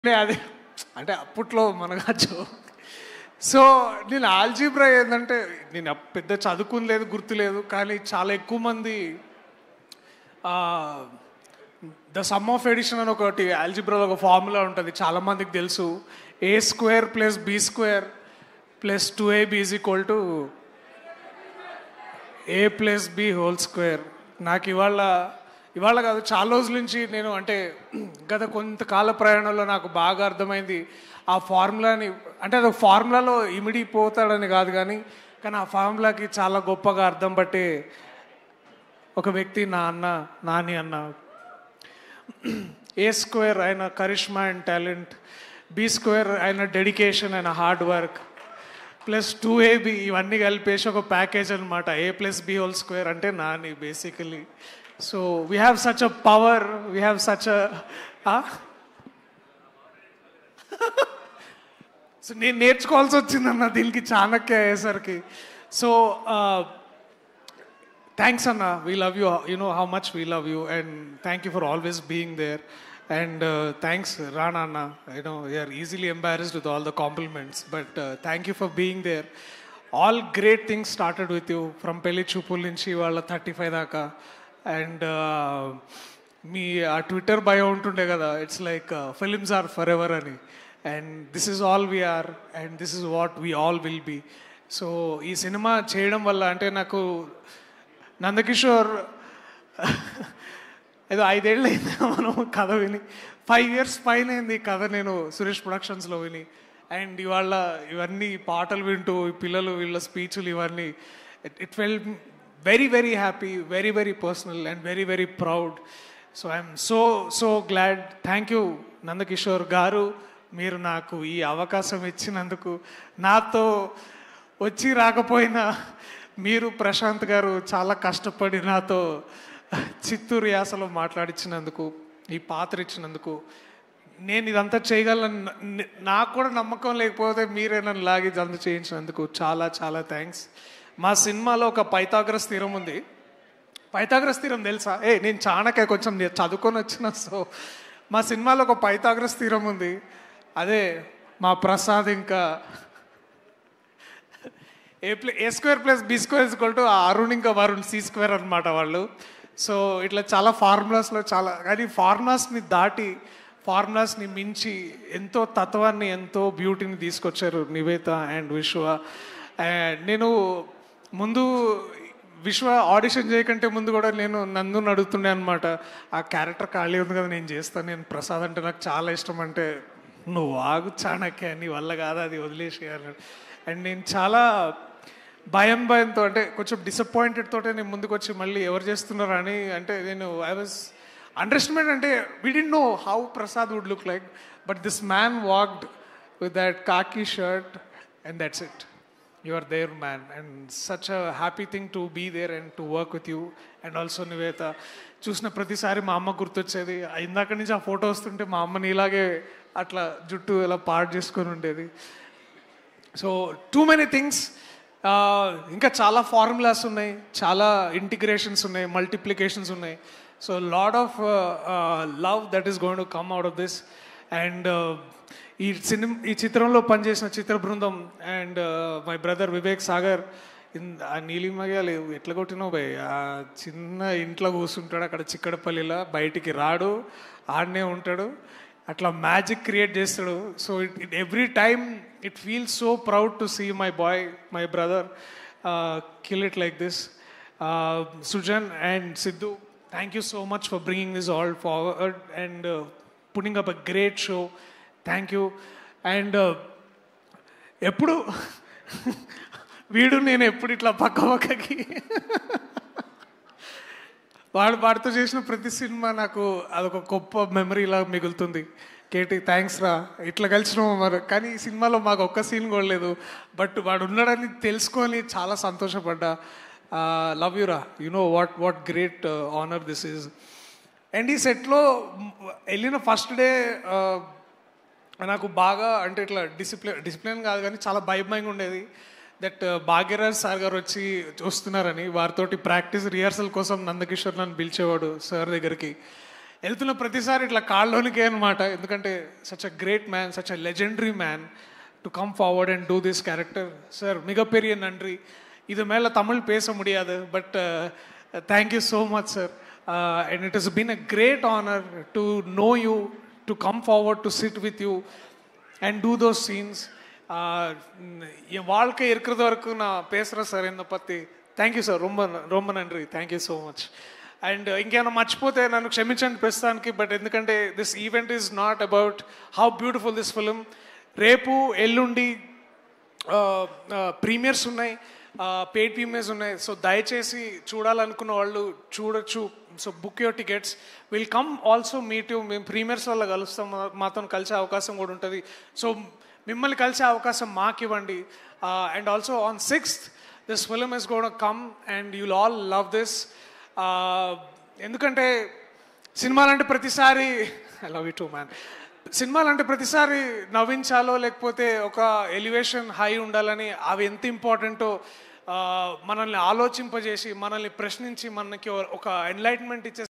అంటే అది అంటే అప్పట్లో మనగాచ్చు సో నేను ఆల్జీబ్రా ఏంటంటే నేను అప్- పెద్ద చదువుకుని గుర్తు లేదు కానీ చాలా ఎక్కువ మంది ద సమ్ ఆఫ్ ఎడిషన్ అని ఒకటి ఆల్జిబ్రాలో ఒక ఫార్ములా ఉంటుంది చాలా మందికి తెలుసు a square plus b square plus two a b is equal to a plus b whole square నాకు ఇవాళ ఇవాళ కాదు చాలా రోజుల నుంచి నేను అంటే గత కొంతకాల ప్రయాణంలో నాకు బాగా అర్థమైంది ఆ ఫార్ములాని అంటే అది ఫార్ములాలో ఇమిడిపోతాడని కాదు కానీ కానీ ఆ ఫార్ములాకి చాలా గొప్పగా అర్థం పట్టే ఒక వ్యక్తి నా అన్న నాని అన్న ఏ స్క్వేర్ ఆయన charisma and talent b square ఆయన డెడికేషన్ ఆయన hard work plus two a b ఇవన్నీ కలిపేసి ఒక ప్యాకేజ్ అనమాట a plus b whole square అంటే Nani basically so we have such a power we have such a so నేను నేర్చుకోవాల్సి వచ్చిందన్న దీనికి చాణక్య అయ్యేసరికి సో థ్యాంక్స్ అన్న we love you you know how much we love you and thank you for always being there and thanks రానా అన్న you know you're easily embarrassed with all the compliments but thank you for being there all great things started with you from పెళ్లి చూపుల నుంచి వాళ్ళ thirty five దాకా అండ్ మీ ఆ Twitter bio ఉంటుండే కదా it's like films are forever ఎవర్ అని and this is all we are and this is what we all will be so ఈ సినిమా చేయడం వల్ల అంటే నాకు నందకిషోర్ ఏదో ఐదేళ్ళు అయింది మనం కథ విని ఫైవ్ ఇయర్స్ పైన అయింది ఈ కథ నేను సురేష్ ప్రొడక్షన్స్లో విని అండ్ ఇవాళ ఇవన్నీ పాటలు వింటూ ఈ పిల్లలు వీళ్ళ స్పీచ్లు ఇవన్నీ it felt very very happy very very personal and very very proud so I'm so so glad thank you Nandakishore garu మీరు నాకు ఈ అవకాశం ఇచ్చినందుకు నాతో వచ్చి రాకపోయినా మీరు ప్రశాంత్ గారు చాలా కష్టపడి నాతో చిత్తూరు యాసలో మాట్లాడించినందుకు ఈ పాత్ర ఇచ్చినందుకు నేను ఇదంతా చేయగలను నాకు కూడా నమ్మకం లేకపోతే మీరే నన్ను లాగి ఇదంతా చేయించినందుకు చాలా చాలా థ్యాంక్స్ మా సినిమాలో ఒక పైథాగ్రస్ తీరం ఉంది పైథాగ్రస్ తీరం తెలుసా ఏ నేను చాణక్య కొంచెం నేను చదువుకొని వచ్చిన సో మా సినిమాలో ఒక పైథాగ్రస్ తీరం ఉంది అదే మా ప్రసాద్ ఇంకా a play a square plus b square equal to Arun ఇంకా వరుణ్ సి స్క్వేర్ అనమాట వాళ్ళు సో ఇట్లా చాలా ఫార్ములాస్లో చాలా కానీ ఫార్ములాస్ని దాటి ఫార్ములాస్ని మించి ఎంతో తత్వాన్ని ఎంతో బ్యూటీని తీసుకొచ్చారు నివేత అండ్ విశ్వ అండ్ నేను ముందు విశ్వ ఆడిషన్ చేయకంటే ముందు కూడా నేను నన్ను అడుగుతుండే అనమాట ఆ క్యారెక్టర్ ఖాళీ ఉంది కదా నేను చేస్తాను నేను ప్రసాద్ అంటే నాకు చాలా ఇష్టం అంటే నువ్వు ఆగు చాణక్య నీ వల్ల కాదు అది వదిలేసి అన్నాడు అండ్ నేను చాలా భయం భయంతో అంటే కొంచెం డిసప్పాయింటెడ్ తోటే నేను ముందుకు వచ్చి మళ్ళీ ఎవరు చేస్తున్నారు అని అంటే నేను ఐ వాజ్ అండర్స్టాండ్ అంటే we did know how Prasad would look like but this man walked with that khaki shirt and that's it you are there man and such a happy thing to be there and to work with you and also Nivetha చూసిన ప్రతిసారి మా అమ్మ గుర్తొచ్చేది ఇందాక నుంచి ఆ photo వస్తుంటే మా అమ్మని ఇలాగే అట్లా జుట్టు ఇలా పాడు చేసుకొని ఉండేది సో టూ మెనీ థింగ్స్ ఇంకా చాలా ఫార్ములాస్ ఉన్నాయి చాలా ఇంటిగ్రేషన్స్ ఉన్నాయి మల్టిప్లికేషన్స్ ఉన్నాయి so lot of love that is going to come out of this and ఈ సినిమా ఈ చిత్రంలో పనిచేసిన చిత్ర బృందం and my brother Vivek Sagar in a నీలిమగాలు ఎట్లా కొట్టినావు భయ్ ఆ చిన్న ఇంట్లో కూర్చుంటాడు అక్కడ చిక్కడపల్లిలో బయటికి రాడు ఆడనే ఉంటాడు అట్లా మ్యాజిక్ క్రియేట్ చేస్తాడు so it it every time it feel so proud to see my boy my brother kill it like this Sujan and Siddhu thank you so much for bringing this all forward and putting up a great show thank you and ఎప్పుడు వీడు నేను ఎప్పుడు ఇట్లా పక్క పక్కకి వాడు వాడితో చేసిన ప్రతి సినిమా నాకు అదొక గొప్ప మెమరీలా మిగులుతుంది కేటీ థ్యాంక్స్ రా ఇట్లా కలిసినాము మరి కానీ ఈ సినిమాలో మాకు ఒక్క సీన్ కూడా లేదు బట్ వాడు ఉన్నాడని తెలుసుకొని చాలా సంతోషపడ్డా లవ్ యూ రా you know what what great honour this is and ఈ సెట్లో వెళ్ళిన ఫస్ట్ డే నాకు బాగా అంటే ఇట్లా డిసిప్లిన్ డిసిప్లిన్ కాదు కానీ చాలా భయభయంగా ఉండేది దట్ భాగ్యరాజ్ సార్ గారు వచ్చి వస్తున్నారని వారితోటి ప్రాక్టీస్ రిహార్సల్ కోసం నందకిషోర్ నన్ను పిలిచేవాడు సార్ దగ్గరికి వెళ్తున్న ప్రతిసారి ఇట్లా కాళ్ళలోనికే అనమాట ఎందుకంటే such a great man such a legendary man to come forward and to this character sir மிகப்பெரிய நன்றி இது மேலே தமிழ் பேச முடியாது but thank you so much sir and it is been a great honour to know you to come forward to sit with you and to those scenes என் வாழ்க்கை இருக்கிறது வரைக்கும் நான் பேசுகிறேன் சார் என்னை பற்றி థ్యాంక్ సార్ ரொம்ப ரொம்ப నండ్రి thank you so much and ఇంకేమైనా మర్చిపోతే నన్ను క్షమించండి ప్రస్తుతానికి బట్ ఎందుకంటే this event is not about how beautiful this film రేపు ఎల్లుండి ప్రీమియర్స్ ఉన్నాయి పెయిడ్ ప్రీమియర్స్ ఉన్నాయి సో దయచేసి చూడాలనుకున్న వాళ్ళు చూడొచ్చు so book your tickets will come also meet you మేము ప్రీమియర్స్ వల్ల కలుస్తాం మా- మాతో కలిసే అవకాశం కూడా ఉంటుంది సో మిమ్మల్ని కలిసే అవకాశం మాకు ఇవ్వండి and also on sixth this film is gonna come and you'll all love this ఎందుకంటే సినిమాలంటే ప్రతిసారి I love you too man సినిమాలంటే ప్రతిసారి నవ్వించాలో లేకపోతే ఒక ఎలివేషన్ హై ఉండాలని అవి ఎంత ఇంపార్టెంటో మనల్ని ఆలోచింపజేసి మనల్ని ప్రశ్నించి మనకి ఒక ఎన్లైట్మెంట్ ఇచ్చే